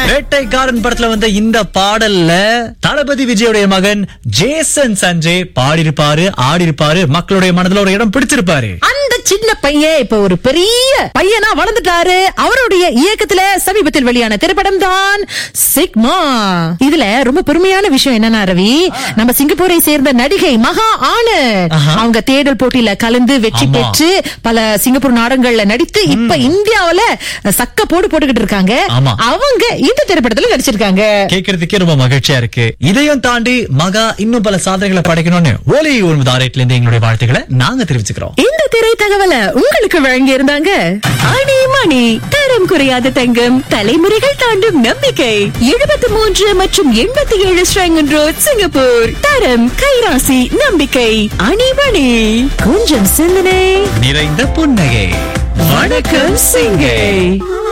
வேட்டைக்காரன் படத்துல வந்த இந்த பாடல்ல தளபதி விஜயோடைய மகன் ஜேசன் சஞ்சய் பாடியிருப்பாரு ஆடியிருப்பாரு மக்களுடைய மனதுல ஒரு இடம் பிடிச்சிருப்பாரு அந்த சின்ன பையன் இப்ப ஒரு பெரிய பையனா வளர்ந்துட்டாரு அவருடைய இயக்கத்துல சமீபத்தில் வெளியான திரைப்படம் தான் சிக்மா இதுல ரொம்ப பெருமையான விஷயம் என்னன்னா ரவி நம்ம சிங்கப்பூரை சேர்ந்த நடிகை மகா ஆனந்த் ஆஹா. அவங்க தேடல் போட்டியில கலந்து வெற்றி ஆமா. பெற்று பல சிங்கப்பூர் நாடகங்கள்ல நடித்து இப்ப இந்தியாவுல சக்க போடு போட்டுக்கிட்டு இருக்காங்க ஆமா. அவங்க இந்த திரைப்படத்துல நடிச்சிருக்காங்க கேட்கறதுக்கே ரொம்ப மகிழ்ச்சியா இருக்கு இதையும் தாண்டி மகா இன்னும் பல சாதனைகளை படைக்கணும்னு ஒலி ஒன்பதாயிரத்துல இருந்து எங்களுடைய வாழ்த்துக்களை நாங்க தெரிவிச்சுக்கிறோம் இந்த திரை தகவலை உங்களுக்கு வழங்கி இருந்தாங்க அணி மணி தரம் குறையாத தங்கம் தலைமுறைகள் தாண்டும் நம்பிக்கை எழுபத்தி மூன்று மற்றும் எண்பத்தி ஏழு ஸ்ரங்கன் ரோட் சிங்கப்பூர் தரம் கைராசி நம்பிக்கை அணிமணி கொஞ்சம் சிந்தனை நிறைந்த புன்னகை வணக்கம் சிங்கை